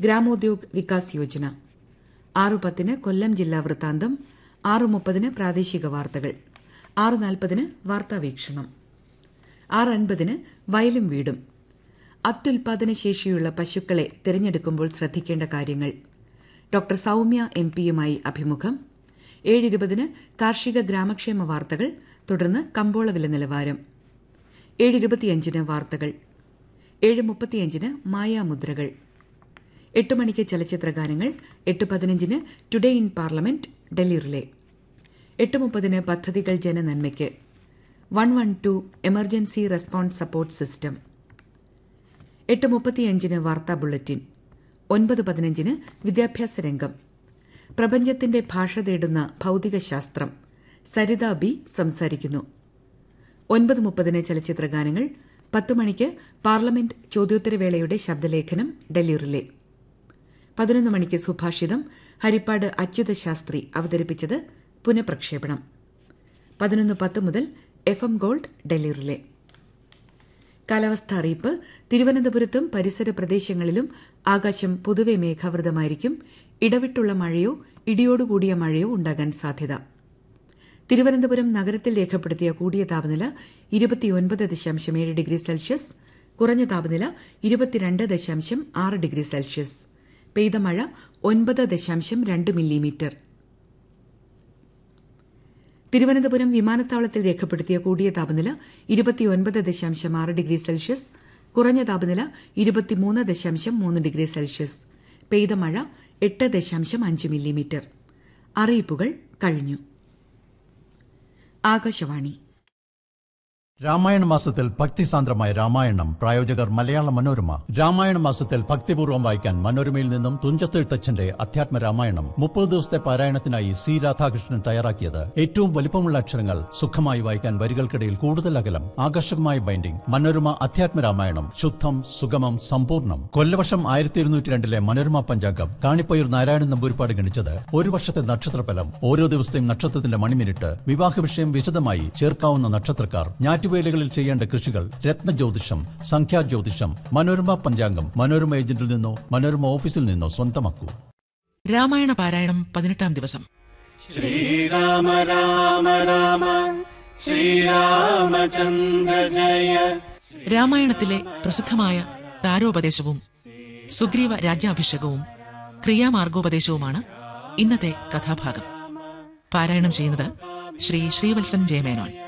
ഗ്രാമോദ്യോഗ് വികാസ് യോജന ആറു പത്തിന് കൊല്ലം ജില്ലാ വൃത്താന്തം ആറു മുപ്പതിന് പ്രാദേശിക വാർത്തകൾ ആറ് നാൽപ്പതിന് വാർത്താവീക്ഷണം ആറ് അൻപതിന് വയലും വീടും അത്യുൽപാദന ശേഷിയുള്ള പശുക്കളെ തിരഞ്ഞെടുക്കുമ്പോൾ ശ്രദ്ധിക്കേണ്ട കാര്യങ്ങൾ ഡോക്ടർ സൌമ്യ എം പിയുമായി അഭിമുഖം ഏഴിരുപതിന് കാർഷിക ഗ്രാമക്ഷേമ വാർത്തകൾ തുടർന്ന് കമ്പോള വില നിലവാരം ഏഴിരുപത്തിയഞ്ചിന് വാർത്തകൾ ഏഴ് മുപ്പത്തിയഞ്ചിന് മായാമുദ്രകൾ എട്ട് മണിക്ക് ചലച്ചിത്ര ഗാനങ്ങൾ എട്ട് പതിനഞ്ചിന് today in parliament Delhi relay എട്ട് മുപ്പതിന് പദ്ധതികൾ ജനനന്മയ്ക്ക് one one two emergency response support system എട്ട് മുപ്പത്തിയഞ്ചിന് വാർത്താ ബുള്ളറ്റിൻ ഒൻപത് പതിനഞ്ചിന് വിദ്യാഭ്യാസ രംഗം പ്രപഞ്ചത്തിന്റെ ഭാഷ തേടുന്ന ഭൌതികശാസ്ത്രം സരിത ബി സംസാരിക്കുന്നു ഒൻപത് മുപ്പതിന് ചലച്ചിത്ര ഗാനങ്ങൾ പത്ത് മണിക്ക് പാർലമെന്റ് ചോദ്യോത്തരവേളയുടെ ശബ്ദലേഖനം ഡൽഹി റിലേ പതിനൊന്ന് മണിക്ക് സുഭാഷിതം ഹരിപ്പാട് അച്യുത ശാസ്ത്രി അവതരിപ്പിച്ചത് പുനഃപ്രക്ഷേപണം പതിനൊന്ന് പത്ത് മുതൽ F M gold Delhi relay കാലാവസ്ഥാ അറിയിപ്പ് തിരുവനന്തപുരത്തും പരിസര പ്രദേശങ്ങളിലും ആകാശം പൊതുവെ മേഘാവൃതമായിരിക്കും ഇടവിട്ടുള്ള മഴയോ ഇടിയോടുകൂടിയ മഴയോ ഉണ്ടാകാൻ സാധ്യത തിരുവനന്തപുരം നഗരത്തിൽ രേഖപ്പെടുത്തിയ കൂടിയ താപനില ഇരുപത്തിയൊൻപത് ദശാംശം ഏഴ് ഡിഗ്രി സെൽഷ്യസ് കുറഞ്ഞ താപനില ഇരുപത്തിരണ്ട് ദശാംശം ആറ് ഡിഗ്രി സെൽഷ്യസ് പെയ്ത മഴ ഒൻപത് ദശാംശം രണ്ട് മില്ലിമീറ്റർ തിരുവനന്തപുരം വിമാനത്താവളത്തിൽ രേഖപ്പെടുത്തിയ കൂടിയ താപനില ഇരുപത്തിയൊൻപത് ദശാംശം ആറ് ഡിഗ്രി സെൽഷ്യസ് കുറഞ്ഞ താപനില ഇരുപത്തിമൂന്ന് ദശാംശം മൂന്ന് ഡിഗ്രി സെൽഷ്യസ് പെയ്ത മഴ എട്ട് ദശാംശം അഞ്ച് മില്ലിമീറ്റർ അറിയിപ്പുകൾ കഴിഞ്ഞു ആകാശവാണി രാമായണ മാസത്തിൽ ഭക്തിസാന്ദ്രമായ രാമായണം പ്രായോജകർ മലയാള മനോരമ രാമായണ മാസത്തിൽ ഭക്തിപൂർവ്വം വായിക്കാൻ മനോരമയിൽ നിന്നും തുഞ്ചത്തെഴുത്തച്ഛന്റെ അധ്യാത്മ രാമായണം മുപ്പത് ദിവസത്തെ പാരായണത്തിനായി സി രാധാകൃഷ്ണൻ തയ്യാറാക്കിയത് ഏറ്റവും വലിപ്പമുള്ള അക്ഷരങ്ങൾ സുഖമായി വായിക്കാൻ വരികൾക്കിടയിൽ കൂടുതൽ അകലം ആകർഷകമായ ബൈൻഡിംഗ് മനോരമ അധ്യാത്മ രാമായണം ശുദ്ധം സുഗമം സമ്പൂർണ്ണം കൊല്ലവർഷം ആയിരത്തി ഇരുന്നൂറ്റി രണ്ടിലെ മനോരമ പഞ്ചാംഗം കാണിപ്പയ്യൂർ നാരായണൻ നമ്പൂരിപ്പാട് ഗണിച്ചത് ഒരു വർഷത്തെ നക്ഷത്രഫലം ഓരോ ദിവസത്തെയും നക്ഷത്രത്തിന്റെ മണിമിനിറ്റ് വിവാഹ വിഷയം വിശദമായി ചേർക്കാവുന്ന നക്ഷത്രക്കാർ ഞാറ്റുവേലകളിൽ ചെയ്യേണ്ട കൃഷികൾ രത്നജ്യോതിഷം സംഖ്യാജ്യോതിഷം മനോരമ പഞ്ചാംഗം മനോരമ ഏജന്റിൽ നിന്നോ മനോരമ ഓഫീസിൽ നിന്നോ സ്വന്തമാക്കൂ രാമായണ പാരായണം പതിനെട്ടാം ദിവസം ശ്രീരാമ രാമ രാമ ശ്രീരാമചന്ദ്ര ജയ രാമായണത്തിലെ പ്രസിദ്ധമായ താരോപദേശവും സുഗ്രീവ രാജ്യാഭിഷേകവും ക്രിയാമാർഗോപദേശവുമാണ് ഇന്നത്തെ കഥാഭാഗം പാരായണം ചെയ്യുന്നത് ശ്രീ ശ്രീവത്സൻ ജയമേനോൻ